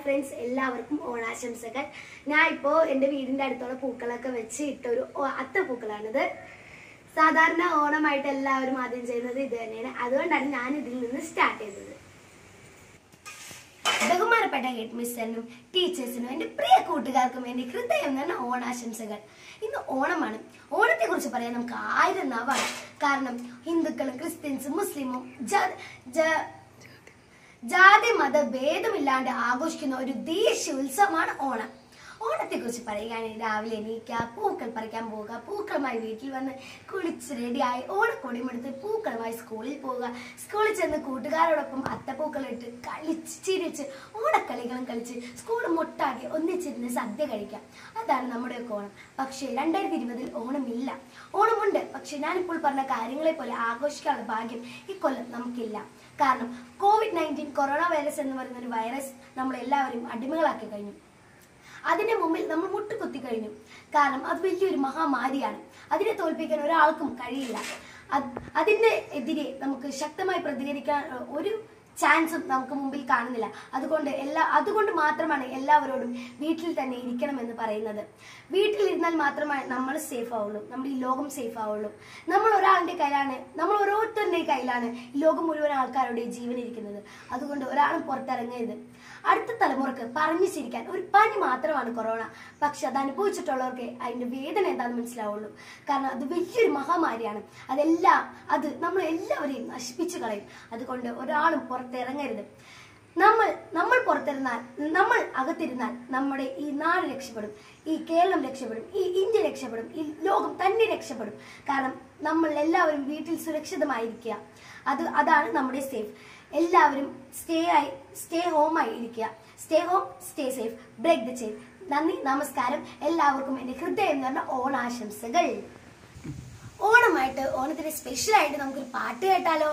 friends എല്ലാവർക്കും ഓണാശംസകൾ ഞാൻ ഇപ്പോ എന്റെ വീടിന്റെ അടുത്തുള്ള പൂക്കളൊക്കെ വെച്ച് ഇട്ട ഒരു ഓ- അത്തപ്പൂക്കളാണിത് സാധാരണ ഓണമായിട്ട് എല്ലാവരും ആദ്യം ചെയ്യുന്നത് ഇത് തന്നെയാണ് അതുകൊണ്ടാണ് ഞാൻ ഇതിൽ നിന്ന് സ്റ്റാർട്ട് ചെയ്തത് ബഹുമാനപ്പെട്ട ഹെഡ് മിസ്റ്ററിനും ടീച്ചേഴ്സിനും എൻ്റെ പ്രിയ കൂട്ടുകാർക്കും എൻ്റെ ഹൃദയം നിറഞ്ഞ ഓണാശംസകൾ ഇന്ന് ഓണമാണ് ഓണത്തെ കുറിച്ച് പറയാൻ നമുക്ക് ആയിരം നാവാണ് കാരണം ഹിന്ദുക്കളും ക്രിസ്ത്യൻസും മുസ്ലിമും ജാ- ജാ- ജാതി മത ഭേദമില്ലാണ്ട് ആഘോഷിക്കുന്ന ഒരു ദേശീയ ഉത്സവമാണ് ഓണം ഓണത്തെ കുറിച്ച് പറയുകയാണെങ്കിൽ രാവിലെ എണീക്കുക പൂക്കൾ പറിക്കാൻ പോവുക പൂക്കളുമായി വീട്ടിൽ വന്ന് കുളിച്ച് റെഡിയായി ഓണക്കൊടിമെടുത്ത് പൂക്കളുമായി സ്കൂളിൽ പോവുക സ്കൂളിൽ ചെന്ന് കൂട്ടുകാരോടൊപ്പം അത്തപ്പൂക്കളിട്ട് കളിച്ച് ചിരിച്ച് ഓണക്കളികളും കളിച്ച് സ്കൂൾ മൊട്ടാക്കി ഒന്നിച്ചിരുന്ന് സദ്യ കഴിക്കാം അതാണ് നമ്മുടെയൊക്കെ ഓണം പക്ഷേ രണ്ടായിരത്തി ഇരുപതിൽ ഓണമില്ല ഓണമുണ്ട് പക്ഷെ ഞാനിപ്പോൾ പറഞ്ഞ കാര്യങ്ങളെ പോലെ ആഘോഷിക്കാനുള്ള ഭാഗ്യം ഇക്കൊല്ലം നമുക്കില്ല കാരണം കോവിഡ് നയൻറ്റീൻ കൊറോണ വൈറസ് എന്ന് പറയുന്ന ഒരു വൈറസ് നമ്മളെല്ലാവരും അടിമകളാക്കി കഴിഞ്ഞു അതിന്റെ മുമ്പിൽ നമ്മൾ മുട്ടുകുത്തി കഴിഞ്ഞു കാരണം അത് വലിയൊരു മഹാമാരിയാണ് അതിനെ തോൽപ്പിക്കാൻ ഒരാൾക്കും കഴിയില്ല അത് അതിന്റെ എതിരെ നമുക്ക് ശക്തമായി പ്രതികരിക്കാൻ ഏഹ്, ഒരു ചാൻസും നമുക്ക് മുമ്പിൽ കാണുന്നില്ല അതുകൊണ്ട് എല്ലാ അതുകൊണ്ട് മാത്രമാണ് എല്ലാവരോടും വീട്ടിൽ തന്നെ ഇരിക്കണം എന്ന് പറയുന്നത് വീട്ടിലിരുന്നാൽ മാത്രമേ നമ്മൾ സേഫ് ആവുള്ളൂ നമ്മുടെ ഈ ലോകം സേഫ് ആവുള്ളൂ നമ്മൾ ഒരാളുടെ കയ്യിലാണ് നമ്മൾ ഓരോരുത്തരുടെയും കയ്യിലാണ് ഈ ലോകം മുഴുവൻ ആൾക്കാരുടെ ജീവൻ ഇരിക്കുന്നത് അതുകൊണ്ട് ഒരാളും പുറത്തിറങ്ങരുത് അടുത്ത തലമുറക്ക് പറഞ്ഞു ചിരിക്കാൻ ഒരു പനി മാത്രമാണ് കൊറോണ പക്ഷെ അത് അനുഭവിച്ചിട്ടുള്ളവർക്ക് അതിന്റെ വേദന എന്താണെന്ന് മനസ്സിലാവുള്ളൂ കാരണം അത് വലിയൊരു മഹാമാരിയാണ് അതെല്ലാം അത് നമ്മൾ എല്ലാവരെയും നശിപ്പിച്ചു കളയും അതുകൊണ്ട് ഒരാളും പുറത്തിറങ്ങരുത് നമ്മൾ നമ്മൾ പുറത്തിരുന്നാൽ നമ്മൾ അകത്തിരുന്നാൽ നമ്മുടെ ഈ നാട് രക്ഷപ്പെടും ഈ കേരളം രക്ഷപ്പെടും ഈ ഇന്ത്യ രക്ഷപ്പെടും ഈ ലോകം തന്നെ രക്ഷപ്പെടും കാരണം നമ്മൾ എല്ലാവരും വീട്ടിൽ സുരക്ഷിതമായിരിക്കുക അത് അതാണ് നമ്മുടെ സേഫ് എല്ലാവരും സ്റ്റേ ആയി സ്റ്റേ ഹോം ആയി ഇരിക്കുക stay home stay safe break the chain നന്ദി നമസ്കാരം എല്ലാവർക്കും എന്റെ ഹൃദയം നിറഞ്ഞ ഓണാശംസകൾ ഓണമായിട്ട് ഓണത്തിന് സ്പെഷ്യൽ ആയിട്ട് നമുക്കൊരു പാട്ട് കേട്ടാലോ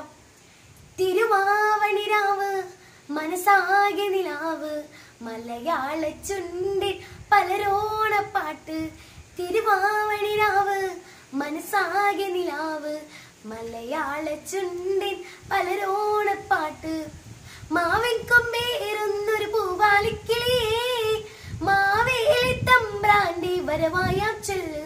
തിരുവാവണിരാവ് മനസ്സാകെ നിലാവ് മലയാള ചുണ്ടിൽ പലരോണപ്പാട്ട് തിരുവാവണിരാവ് മനസ്സാകെ നിലാവ് മലയാള ചുണ്ടിൽ പലരോണപ്പാട്ട് മാവിൻ കൊമ്പേറുന്നൊരു പൂവാലിക്കിളിയേ മാവേലി തമ്പ്രാന്റെ വരവായാം ചൊല്ല്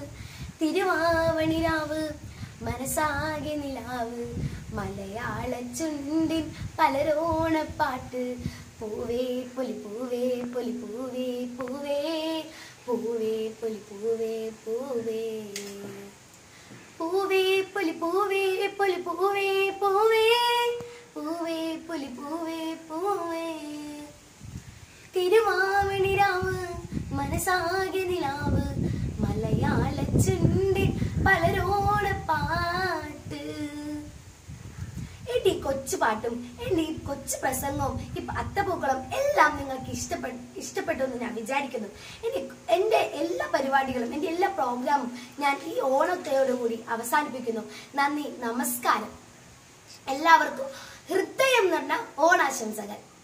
തിരുവാവണിരാവ് മനസ്സാകെ നിലാവ് മലയാള ചുണ്ടിൻ പലരോണപ്പാട്ട് പൂവേ പൊലി പൂവേ പൊലി പൂവേ പൂവേ പൂവേ പൊലി പൂവേ പൂവേ പൂവേ പൊലി പൂവേ പൊലി പൂവേ പൂവേ പൂവേ പൊലി പൂവേ പൂവേ തിരുവാവണിരാവ് മനസ്സാകെ നിലാവ് മലയാള ചുണ്ടിൽ പലരോണപ്പാട്ട് എന്റെ ഈ കൊച്ചു പാട്ടും എന്റെ ഈ കൊച്ചു പ്രസംഗവും ഈ അത്തപൂക്കളം എല്ലാം നിങ്ങൾക്ക് ഇഷ്ടപ്പെട്ടു ഇഷ്ടപ്പെട്ടു എന്ന് ഞാൻ വിചാരിക്കുന്നു എന്റെ എന്റെ എല്ലാ പരിപാടികളും എന്റെ എല്ലാ പ്രോഗ്രാമും ഞാൻ ഈ ഓണത്തോടുകൂടി അവസാനിപ്പിക്കുന്നു നന്ദി നമസ്കാരം എല്ലാവർക്കും ഹൃദയം നിറഞ്ഞ ഓണാശംസകൾ